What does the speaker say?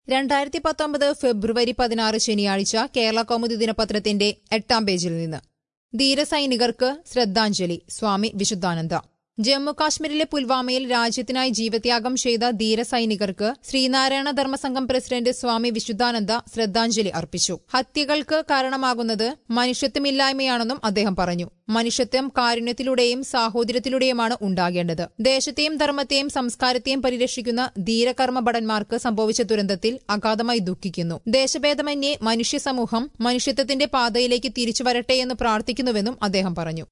രണ്ടായിരത്തി പത്തൊമ്പത് ഫെബ്രുവരി പതിനാറ് ശനിയാഴ്ച കേരള കൗമുദി ദിനപത്രത്തിന്റെ എട്ടാം പേജിൽ നിന്ന് ധീരസൈനികർക്ക് ശ്രദ്ധാഞ്ജലി സ്വാമി വിശുദ്ധാനന്ദ ജമ്മു കാശ്മീരിലെ പുൽവാമയിൽ രാജ്യത്തിനായി ജീവത്യാഗം ചെയ്ത ധീരസൈനികർക്ക് ശ്രീനാരായണ ധർമ്മസംഘം പ്രസിഡന്റ് സ്വാമി വിശുദ്ധാനന്ദ ശ്രദ്ധാഞ്ജലി അർപ്പിച്ചു ഹത്യകൾക്ക് കാരണമാകുന്നത് മനുഷ്യത്വമില്ലായ്മയാണെന്നും അദ്ദേഹം പറഞ്ഞു മനുഷ്യത്വം കാരുണ്യത്തിലൂടെയും സാഹോദര്യത്തിലൂടെയുമാണ് ഉണ്ടാകേണ്ടത് ദേശത്തെയും ധർമ്മത്തെയും സംസ്കാരത്തെയും പരിരക്ഷിക്കുന്ന ധീരകർമ്മ ഭടന്മാർക്ക് സംഭവിച്ച ദുരന്തത്തിൽ അഗാധമായി ദുഃഖിക്കുന്നു ദേശഭേദമന്യേ മനുഷ്യ സമൂഹം മനുഷ്യത്വത്തിന്റെ പാതയിലേക്ക് തിരിച്ചു വരട്ടെയെന്ന് പ്രാർത്ഥിക്കുന്നുവെന്നും അദ്ദേഹം പറഞ്ഞു